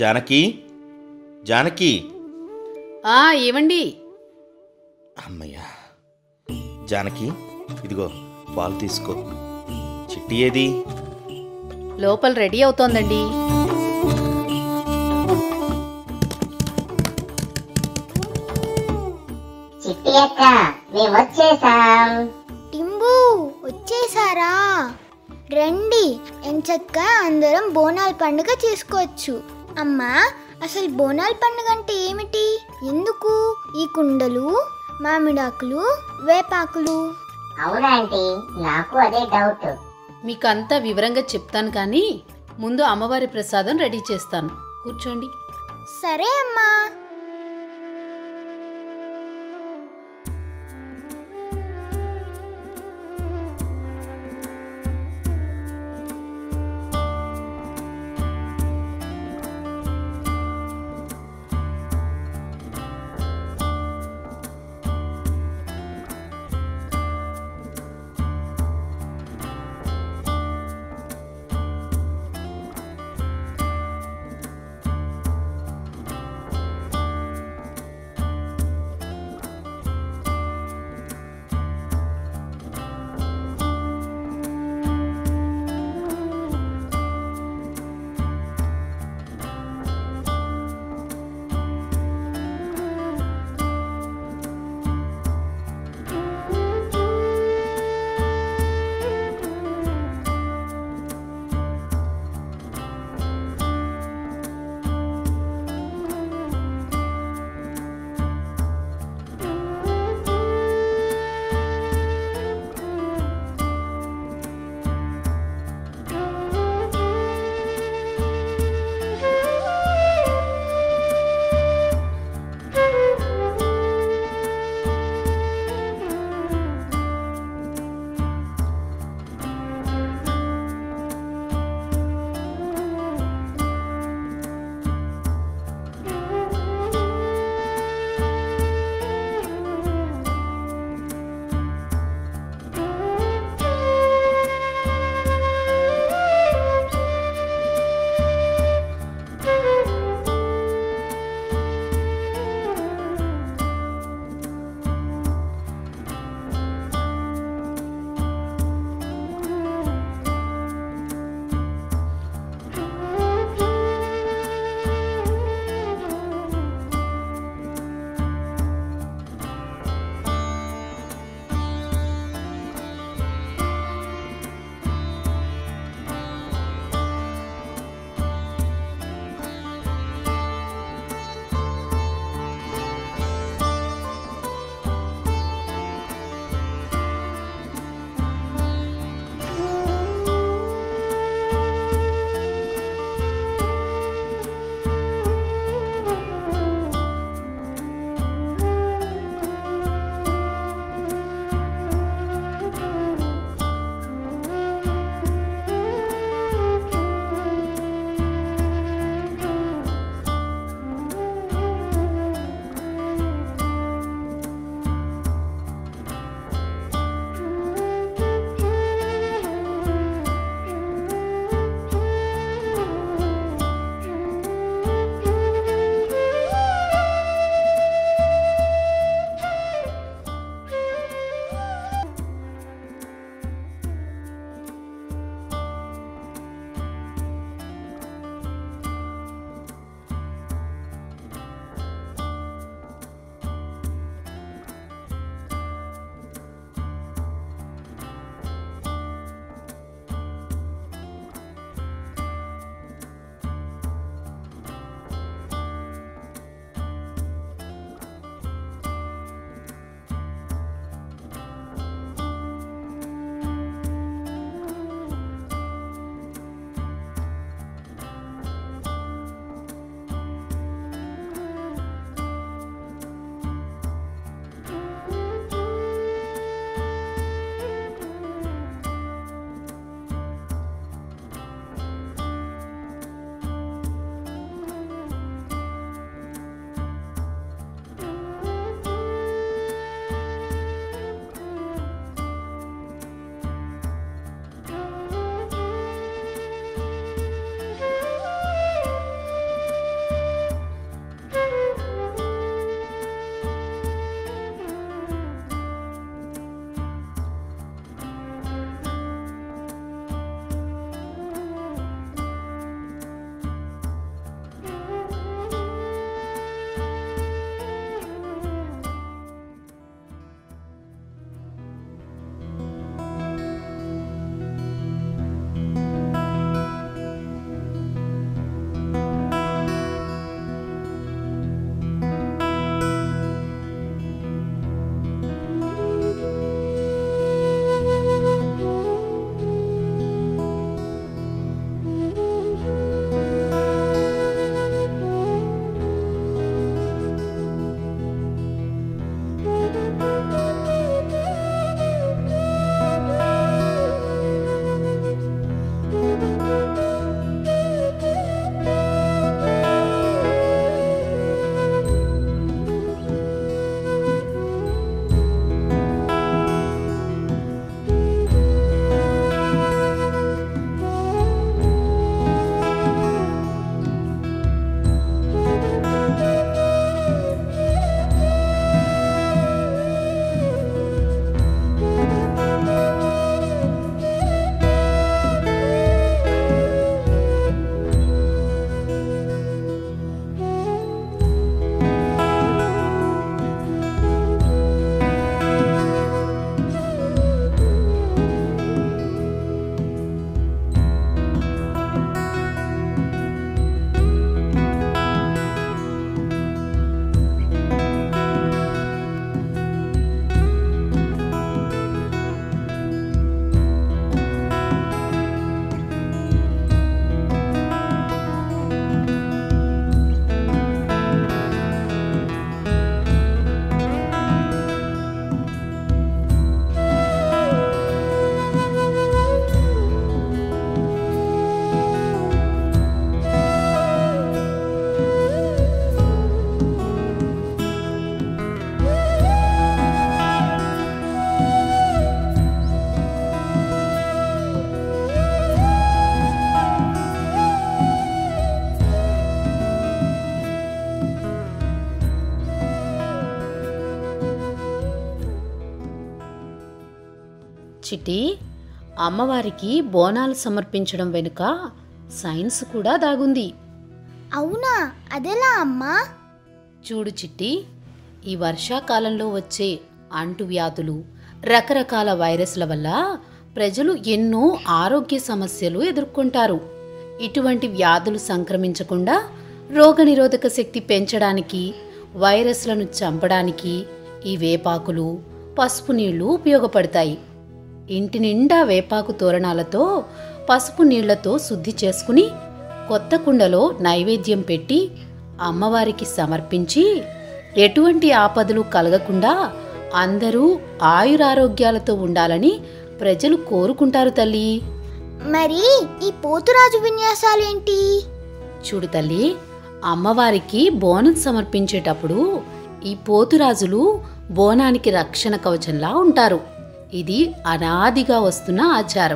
జానకి జానకి ఆ ఏవండి అమ్మయ్యా జానకి ఇదిగో పాలు తీసుకో చిట్టి ఏది లోపల రెడీ అవుతోందండి చిట్టి అక్క మేము వచ్చేసాం టింబు వచ్చేసారా రండి ఎంచక్క అందరం బోనాల పండుగ చేసుకోవచ్చు అమ్మా అసలు బోనాల పండుగ అంటే ఏమిటి ఎందుకు ఈ కుండలు మామిడాకులు వేపాకులు అవునా ఆంటీ నాకు అదే డౌట్ మీకంతా వివరంగా చెప్తాను కానీ ముందు అమ్మవారి ప్రసాదం రెడీ చేస్తాను కూర్చోండి సరే అమ్మా చిట్టి అమ్మవారికి బోనాలు సమర్పించడం వెనుక సైన్స్ కూడా దాగుంది అవునా అదెలా అమ్మా చూడు చిట్టి ఈ వర్షాకాలంలో వచ్చే అంటువ్యాధులు రకరకాల వైరస్ల వల్ల ప్రజలు ఎన్నో ఆరోగ్య సమస్యలు ఎదుర్కొంటారు ఇటువంటి వ్యాధులు సంక్రమించకుండా రోగనిరోధక శక్తి పెంచడానికి వైరస్లను చంపడానికి ఈ వేపాకులు పసుపు నీళ్లు ఉపయోగపడతాయి ఇంటి నిండా వేపాకు తోరణాలతో పసుపు నీళ్లతో శుద్ధి చేసుకుని కొత్త కుండలో నైవేద్యం పెట్టి అమ్మవారికి సమర్పించి ఎటువంటి ఆపదలు కలగకుండా అందరూ ఆయురారోగ్యాలతో ఉండాలని ప్రజలు కోరుకుంటారు తల్లి మరి ఈ పోతురాజు విన్యాసాలేంటి చూడు తల్లి అమ్మవారికి బోనం సమర్పించేటప్పుడు ఈ పోతురాజులు బోనానికి రక్షణ కవచంలా ఉంటారు ఇది అనాదిగా వస్తున్న ఆచారం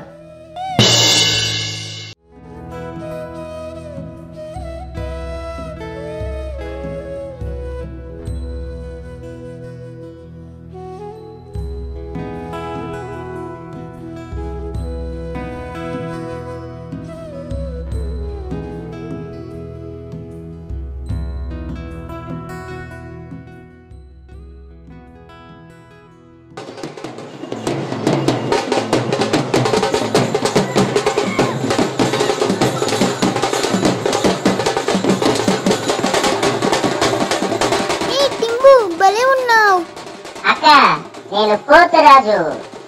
ఏ టింబు భలే ఉన్నావు అక్క నేను పోతురాజు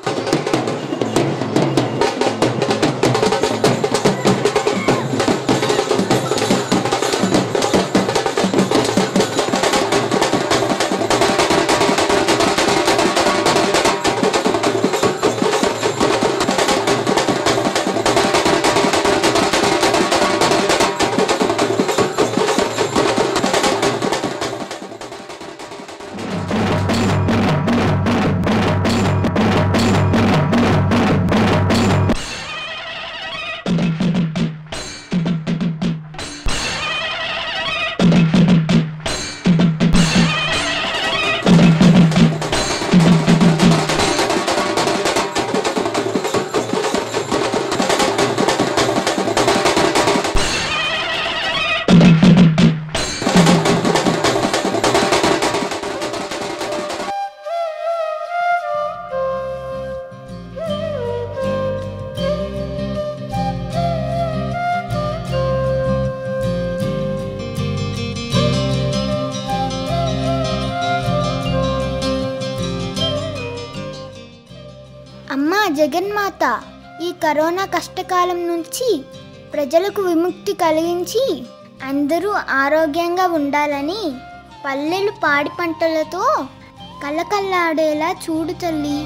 అమ్మా జగన్మాత ఈ కరోనా కష్టకాలం నుంచి ప్రజలకు విముక్తి కలిగించి అందరూ ఆరోగ్యంగా ఉండాలని పల్లెలు పాడి పంటలతో కలకల్లాడేలా చూడు తల్లి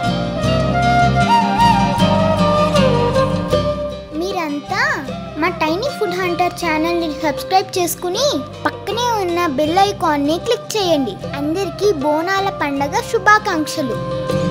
మీరంతా మా టైనీ ఫుడ్ హంటర్ ఛానల్ని సబ్స్క్రైబ్ చేసుకుని పక్కనే ఉన్న బెల్ ఐకాన్ని క్లిక్ చేయండి అందరికీ బోనాల పండగ శుభాకాంక్షలు